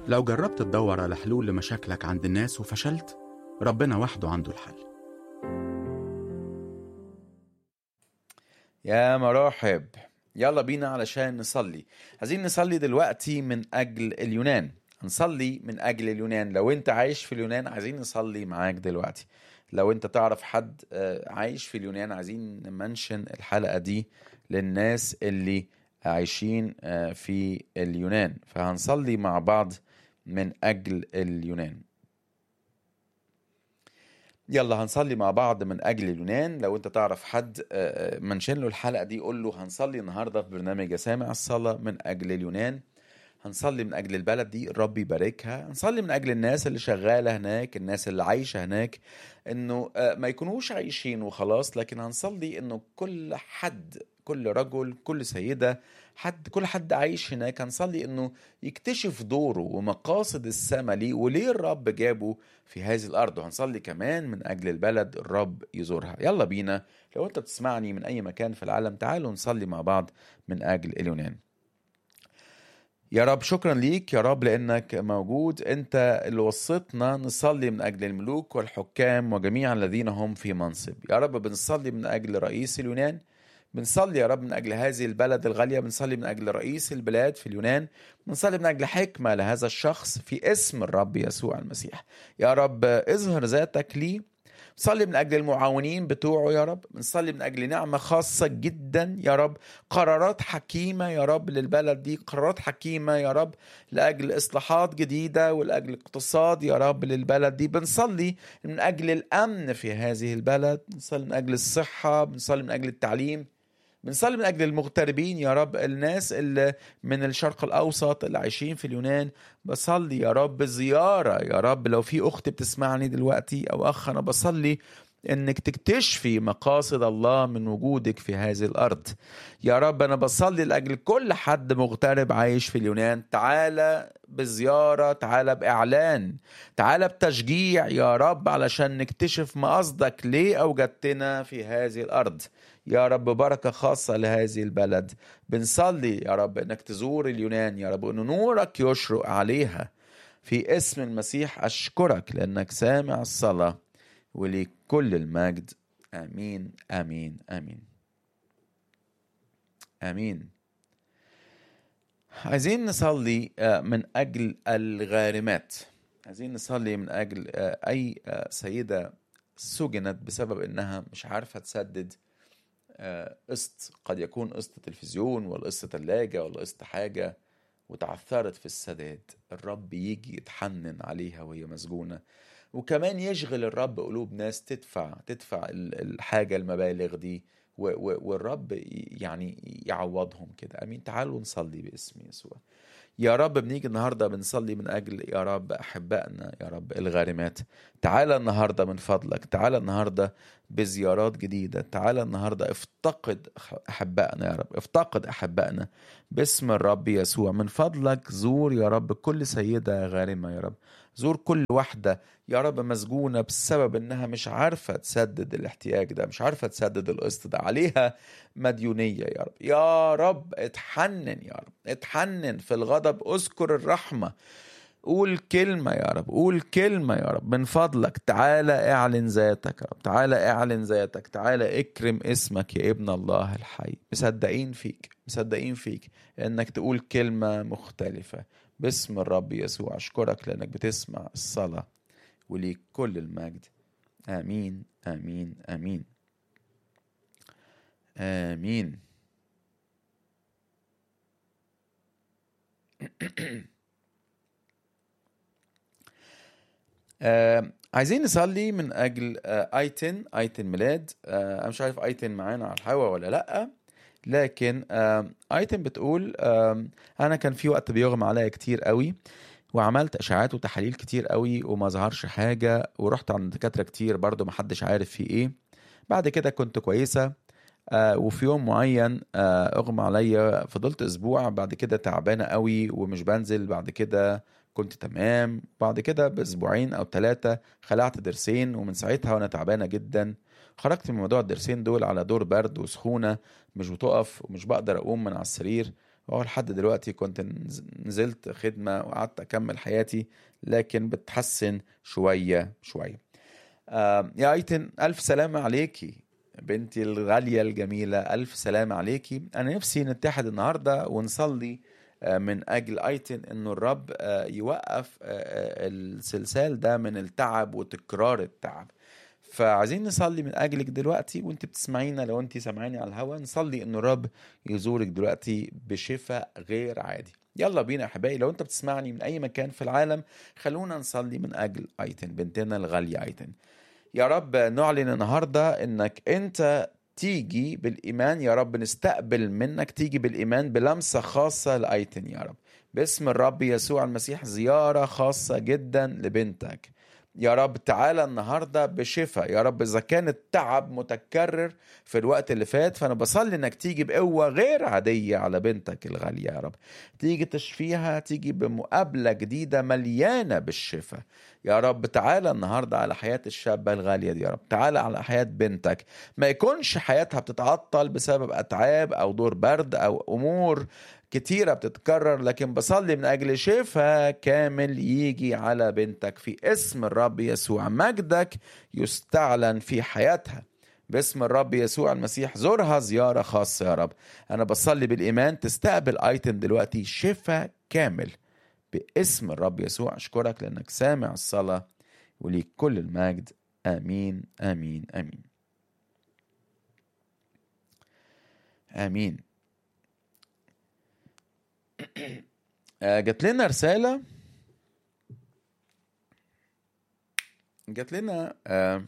لو جربت تدور على حلول لمشاكلك عند الناس وفشلت ربنا وحده عنده الحل يا مراحب يلا بينا علشان نصلي عايزين نصلي دلوقتي من أجل اليونان هنصلي من أجل اليونان لو أنت عايش في اليونان عايزين نصلي معاك دلوقتي لو أنت تعرف حد آه، عايش في اليونان عايزين نمنشن الحلقة دي للناس اللي عايشين آه، في اليونان فهنصلي مع بعض من أجل اليونان يلا هنصلي مع بعض من اجل اليونان لو انت تعرف حد آه، آه، منشن له الحلقه دي قول له هنصلي النهارده في برنامج يا سامع الصلاه من اجل اليونان هنصلي من اجل البلد دي الرب يباركها هنصلي من اجل الناس اللي شغاله هناك الناس اللي عايشه هناك انه آه، ما يكونوش عايشين وخلاص لكن هنصلي انه كل حد كل رجل كل سيده حد كل حد عايش هناك هنصلي انه يكتشف دوره ومقاصد السما ليه وليه الرب جابه في هذه الارض وهنصلي كمان من اجل البلد الرب يزورها يلا بينا لو انت بتسمعني من اي مكان في العالم تعالوا نصلي مع بعض من اجل اليونان يا رب شكرا ليك يا رب لانك موجود انت اللي وصيتنا نصلي من اجل الملوك والحكام وجميع الذين هم في منصب يا رب بنصلي من اجل رئيس اليونان بنصلي يا رب من اجل هذه البلد الغاليه بنصلي من اجل رئيس البلاد في اليونان بنصلي من اجل حكمه لهذا الشخص في اسم الرب يسوع المسيح يا رب اظهر ذاتك لي بنصلي من اجل المعاونين بتوعه يا رب بنصلي من اجل نعمه خاصه جدا يا رب قرارات حكيمه يا رب للبلد دي قرارات حكيمه يا رب لاجل اصلاحات جديده ولاجل اقتصاد يا رب للبلد دي بنصلي من اجل الامن في هذه البلد بنصلي من اجل الصحه بنصلي من اجل التعليم بنصلي من اجل المغتربين يا رب الناس اللي من الشرق الاوسط اللي عايشين في اليونان بصلي يا رب زياره يا رب لو في اخت بتسمعني دلوقتي او اخ انا بصلي انك تكتشفي مقاصد الله من وجودك في هذه الارض يا رب انا بصلي لاجل كل حد مغترب عايش في اليونان تعالى بزياره تعالى باعلان تعالى بتشجيع يا رب علشان نكتشف مقصدك ليه اوجدتنا في هذه الارض يا رب بركة خاصة لهذه البلد بنصلي يا رب انك تزور اليونان يا رب ان نورك يشرق عليها في اسم المسيح اشكرك لانك سامع الصلاة وليك كل المجد امين امين امين امين عايزين نصلي آه، من اجل الغارمات عايزين نصلي من اجل آه، اي آه، سيدة سجنت بسبب انها مش عارفة تسدد آه، قسط قد يكون قسط تلفزيون ولا قسط ثلاجة ولا قسط حاجة وتعثرت في السداد الرب يجي يتحنن عليها وهي مسجونة وكمان يشغل الرب قلوب ناس تدفع تدفع ال- الحاجة المبالغ دي و- و- والرب ي- يعني يعوضهم كده امين تعالوا نصلي باسم يسوع يا رب بنيجي النهارده بنصلي من اجل يا رب احبائنا يا رب الغارمات تعالى النهارده من فضلك تعالى النهارده بزيارات جديده تعالى النهارده افتقد احبائنا يا رب افتقد احبائنا باسم الرب يسوع من فضلك زور يا رب كل سيده غارمه يا رب زور كل واحده يا رب مسجونه بسبب انها مش عارفه تسدد الاحتياج ده مش عارفه تسدد القسط ده عليها مديونيه يا رب يا رب اتحنن يا رب اتحنن في الغضب اذكر الرحمه قول كلمة يا رب قول كلمة يا رب من فضلك تعالى اعلن ذاتك يا رب تعالى اعلن ذاتك تعالى اكرم اسمك يا ابن الله الحي مصدقين فيك مصدقين فيك انك تقول كلمة مختلفة باسم الرب يسوع اشكرك لانك بتسمع الصلاة وليك كل المجد امين امين امين امين آه عايزين نصلي من اجل آه ايتن ايتن ميلاد آه انا مش عارف ايتن معانا على الهوا ولا لا لكن آه ايتن بتقول آه انا كان في وقت بيغمى عليا كتير قوي وعملت اشعاعات وتحاليل كتير قوي وما ظهرش حاجه ورحت عند دكاتره كتير برضو ما حدش عارف في ايه بعد كده كنت كويسه آه وفي يوم معين آه اغمى عليا فضلت اسبوع بعد كده تعبانه قوي ومش بنزل بعد كده كنت تمام بعد كده باسبوعين او ثلاثه خلعت ضرسين ومن ساعتها وانا تعبانه جدا خرجت من موضوع الضرسين دول على دور برد وسخونه مش بتقف ومش بقدر اقوم من على السرير هو لحد دلوقتي كنت نز- نزلت خدمة وقعدت أكمل حياتي لكن بتحسن شوية شوية آه يا أيتن ألف سلامة عليكي بنتي الغالية الجميلة ألف سلامة عليكي أنا نفسي نتحد النهاردة ونصلي آه، من أجل أيتن إنه الرب آه، يوقف آه، آه، السلسال ده من التعب وتكرار التعب فعايزين نصلي من اجلك دلوقتي وانت بتسمعينا لو انت سامعاني على الهوا نصلي ان الرب يزورك دلوقتي بشفاء غير عادي يلا بينا يا احبائي لو انت بتسمعني من اي مكان في العالم خلونا نصلي من اجل ايتن بنتنا الغاليه ايتن يا رب نعلن النهارده انك انت تيجي بالايمان يا رب نستقبل منك تيجي بالايمان بلمسه خاصه لايتن يا رب باسم الرب يسوع المسيح زياره خاصه جدا لبنتك يا رب تعالى النهارده بشفاء يا رب اذا كان التعب متكرر في الوقت اللي فات فانا بصلي انك تيجي بقوه غير عاديه على بنتك الغاليه يا رب تيجي تشفيها تيجي بمقابله جديده مليانه بالشفاء يا رب تعالى النهارده على حياه الشابه الغاليه دي يا رب تعالى على حياه بنتك ما يكونش حياتها بتتعطل بسبب اتعاب او دور برد او امور كتيرة بتتكرر لكن بصلي من أجل شفاء كامل يجي على بنتك في اسم الرب يسوع مجدك يستعلن في حياتها باسم الرب يسوع المسيح زورها زيارة خاصة يا رب أنا بصلي بالإيمان تستقبل آيتن دلوقتي شفاء كامل باسم الرب يسوع أشكرك لأنك سامع الصلاة وليك كل المجد آمين آمين آمين آمين آه، جات لنا رسالة جات لنا آه،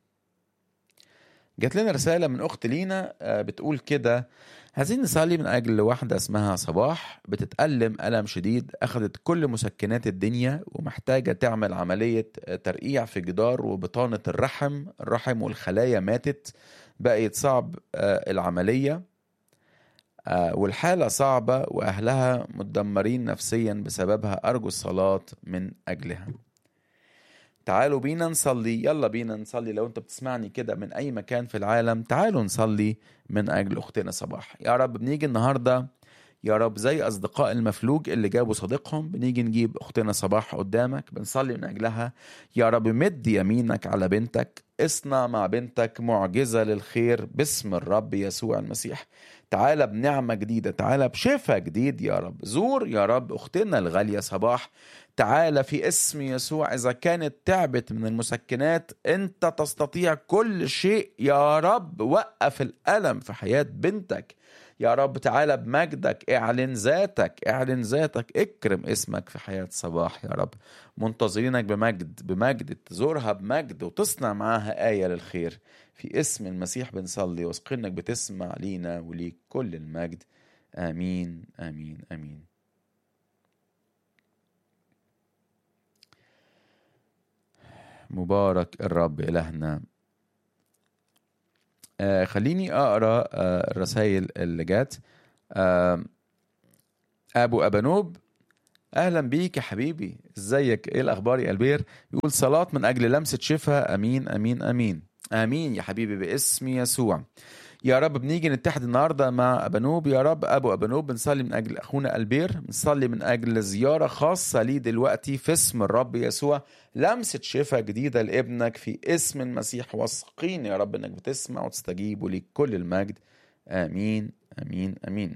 جات لنا رسالة من أخت لينا آه، بتقول كده عايزين نصلي من أجل واحدة اسمها صباح بتتألم ألم شديد أخذت كل مسكنات الدنيا ومحتاجة تعمل عملية آه، ترقيع في جدار وبطانة الرحم الرحم والخلايا ماتت بقت صعب آه، العملية آه، والحالة صعبة وأهلها متدمرين نفسيا بسببها أرجو الصلاة من أجلها تعالوا بينا نصلي يلا بينا نصلي لو انت بتسمعني كده من أي مكان في العالم تعالوا نصلي من أجل أختنا صباح يا رب بنيجي النهاردة يا رب زي أصدقاء المفلوج اللي جابوا صديقهم بنيجي نجيب أختنا صباح قدامك بنصلي من أجلها يا رب مد يمينك على بنتك اصنع مع بنتك معجزة للخير باسم الرب يسوع المسيح تعالى بنعمة جديدة تعالى بشفاء جديد يا رب زور يا رب أختنا الغالية صباح تعالى في اسم يسوع إذا كانت تعبت من المسكنات أنت تستطيع كل شيء يا رب وقف الألم في حياة بنتك يا رب تعالى بمجدك اعلن ذاتك اعلن ذاتك اكرم اسمك في حياة صباح يا رب منتظرينك بمجد بمجد تزورها بمجد وتصنع معاها آية للخير في اسم المسيح بنصلي واثقين انك بتسمع لينا وليك كل المجد امين امين امين مبارك الرب الهنا آه خليني اقرا آه الرسائل اللي جات آه ابو ابانوب اهلا بيك يا حبيبي ازيك ايه الاخبار يا البير بيقول صلاه من اجل لمسه شفاء امين امين امين امين يا حبيبي باسم يسوع يا رب بنيجي نتحد النهارده مع ابانوب يا رب ابو ابانوب بنصلي من اجل اخونا البير بنصلي من اجل زياره خاصه ليه دلوقتي في اسم الرب يسوع لمسه شفاء جديده لابنك في اسم المسيح واثقين يا رب انك بتسمع وتستجيب وليك كل المجد امين امين امين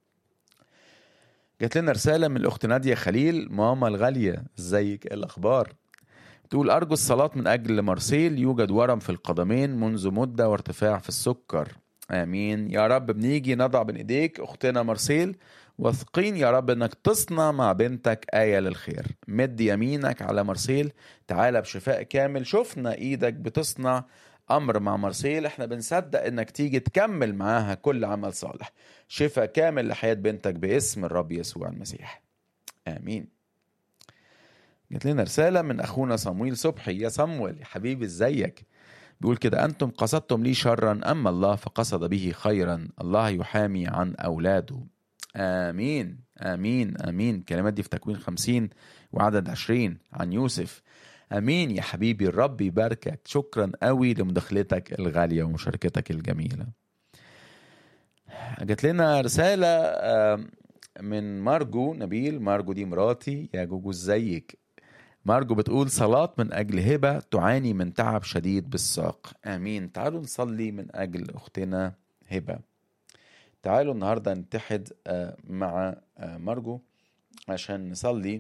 جات لنا رسالة من الأخت نادية خليل ماما الغالية ازيك ايه الأخبار تقول أرجو الصلاة من أجل مارسيل يوجد ورم في القدمين منذ مدة وارتفاع في السكر آمين يا رب بنيجي نضع بين إيديك أختنا مارسيل واثقين يا رب انك تصنع مع بنتك آية للخير مد يمينك على مارسيل تعالى بشفاء كامل شفنا ايدك بتصنع امر مع مارسيل احنا بنصدق انك تيجي تكمل معاها كل عمل صالح شفاء كامل لحياة بنتك باسم الرب يسوع المسيح امين جات لنا رسالة من أخونا صمويل صبحي يا صمويل يا حبيبي ازيك بيقول كده أنتم قصدتم لي شرا أما الله فقصد به خيرا الله يحامي عن أولاده آمين آمين آمين كلمات دي في تكوين خمسين وعدد عشرين عن يوسف امين يا حبيبي الرب يباركك شكرا قوي لمداخلتك الغاليه ومشاركتك الجميله جات لنا رساله من مارجو نبيل مارجو دي مراتي يا جوجو ازيك مارجو بتقول صلاة من أجل هبة تعاني من تعب شديد بالساق آمين تعالوا نصلي من أجل أختنا هبة تعالوا النهاردة نتحد آه، مع آه، مارجو عشان نصلي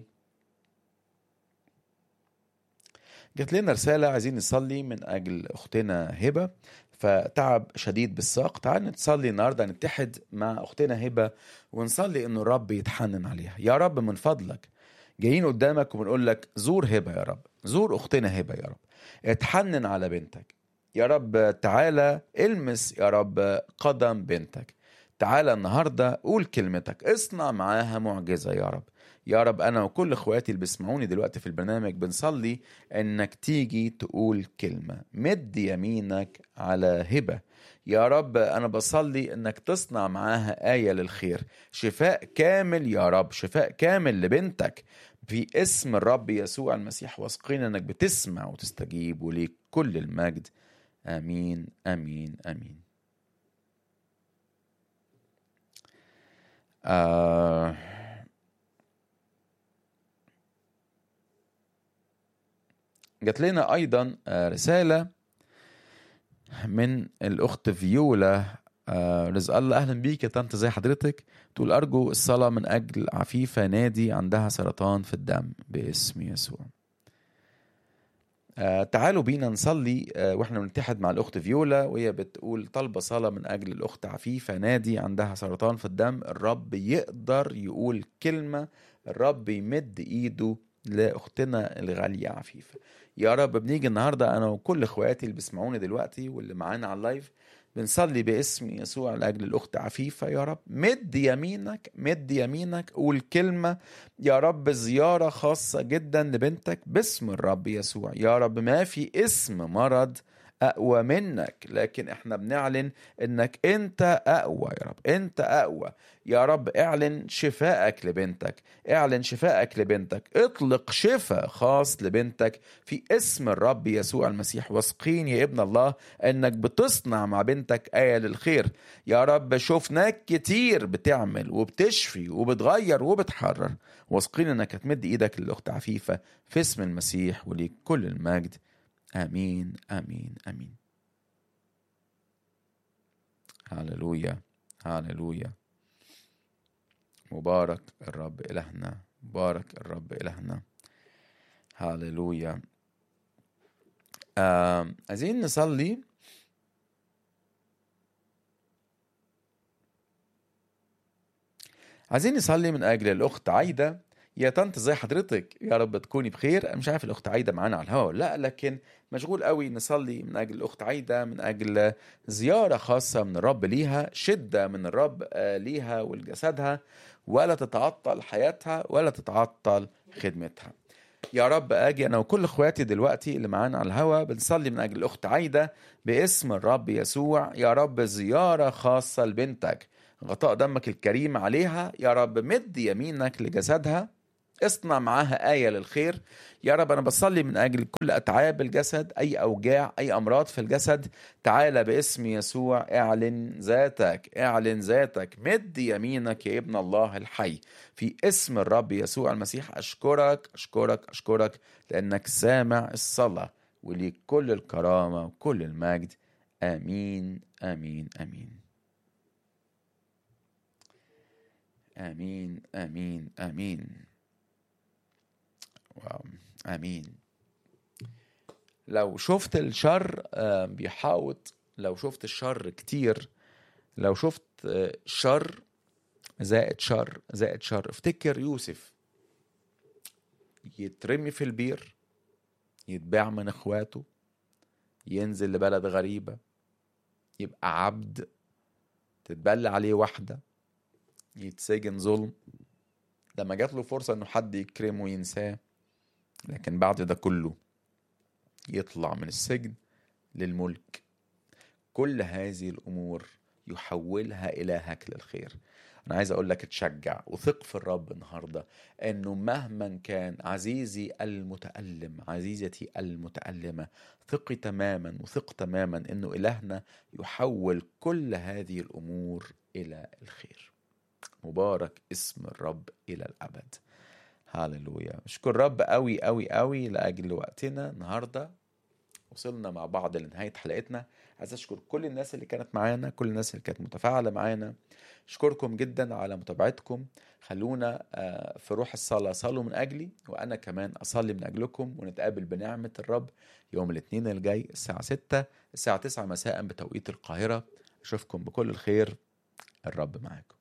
جات لنا رسالة عايزين نصلي من أجل أختنا هبة فتعب شديد بالساق تعال نصلي النهاردة نتحد مع أختنا هبة ونصلي إنه الرب يتحنن عليها يا رب من فضلك جايين قدامك وبنقول لك زور هبة يا رب زور أختنا هبة يا رب اتحنن على بنتك يا رب تعالى المس يا رب قدم بنتك تعالى النهاردة قول كلمتك اصنع معاها معجزة يا رب يا رب أنا وكل إخواتي اللي بيسمعوني دلوقتي في البرنامج بنصلي إنك تيجي تقول كلمة مد يمينك على هبة يا رب أنا بصلي إنك تصنع معاها آية للخير شفاء كامل يا رب شفاء كامل لبنتك في اسم الرب يسوع المسيح واثقين إنك بتسمع وتستجيب وليك كل المجد آمين آمين آمين آه جات لنا ايضا آه، رساله من الاخت فيولا آه، رزق الله اهلا بيك يا طنط زي حضرتك تقول ارجو الصلاه من اجل عفيفه نادي عندها سرطان في الدم باسم يسوع آه، تعالوا بينا نصلي آه، واحنا بنتحد مع الاخت فيولا وهي بتقول طالبه صلاه من اجل الاخت عفيفه نادي عندها سرطان في الدم الرب يقدر يقول كلمه الرب يمد ايده لاختنا الغاليه عفيفه يا رب بنيجي النهارده انا وكل اخواتي اللي بيسمعوني دلوقتي واللي معانا على اللايف بنصلي باسم يسوع لاجل الاخت عفيفه يا رب مد يمينك مد يمينك قول كلمه يا رب زياره خاصه جدا لبنتك باسم الرب يسوع يا رب ما في اسم مرض اقوى منك لكن احنا بنعلن انك انت اقوى يا رب انت اقوى يا رب اعلن شفائك لبنتك اعلن شفائك لبنتك اطلق شفاء خاص لبنتك في اسم الرب يسوع المسيح واثقين يا ابن الله انك بتصنع مع بنتك آية للخير يا رب شفناك كتير بتعمل وبتشفي وبتغير وبتحرر واثقين انك هتمد ايدك للاخت عفيفة في اسم المسيح وليك كل المجد امين امين امين هللويا هللويا مبارك الرب إلهنا مبارك الرب إلهنا هللويا آه عايزين نصلي عايزين نصلي من أجل الأخت عايدة يا طنط زي حضرتك يا رب تكوني بخير أنا مش عارف الأخت عايدة معانا على الهواء ولا لا لكن مشغول قوي نصلي من أجل الأخت عايدة من أجل زيارة خاصة من الرب ليها شدة من الرب آه، ليها ولجسدها ولا تتعطل حياتها ولا تتعطل خدمتها يا رب اجي انا وكل اخواتي دلوقتي اللي معانا على الهوا بنصلي من اجل الاخت عايده باسم الرب يسوع يا رب زياره خاصه لبنتك غطاء دمك الكريم عليها يا رب مد يمينك لجسدها اصنع معاها آية للخير يا رب أنا بصلي من أجل كل أتعاب الجسد أي أوجاع أي أمراض في الجسد تعالى باسم يسوع اعلن ذاتك اعلن ذاتك مد يمينك يا ابن الله الحي في اسم الرب يسوع المسيح أشكرك أشكرك أشكرك لأنك سامع الصلاة وليك كل الكرامة وكل المجد آمين آمين آمين آمين آمين آمين واو امين لو شفت الشر آه، بيحاوط لو شفت الشر كتير لو شفت آه، شر زائد شر زائد شر افتكر يوسف يترمي في البير يتباع من اخواته ينزل لبلد غريبة يبقى عبد تتبلى عليه واحدة يتسجن ظلم لما جات له فرصة انه حد يكرمه وينساه لكن بعد ده كله يطلع من السجن للملك كل هذه الامور يحولها الهك للخير انا عايز اقول لك تشجع وثق في الرب النهارده انه مهما كان عزيزي المتالم عزيزتي المتالمه ثقي تماما وثق تماما انه الهنا يحول كل هذه الامور الى الخير مبارك اسم الرب إلى الأبد هاللويا اشكر رب قوي قوي قوي لأجل وقتنا النهاردة وصلنا مع بعض لنهاية حلقتنا عايز أشكر كل الناس اللي كانت معانا كل الناس اللي كانت متفاعلة معانا أشكركم جدا على متابعتكم خلونا آه، في روح الصلاة صلوا من أجلي وأنا كمان أصلي من أجلكم ونتقابل بنعمة الرب يوم الاثنين الجاي الساعة 6 الساعة 9 مساء بتوقيت القاهرة أشوفكم بكل الخير الرب معاكم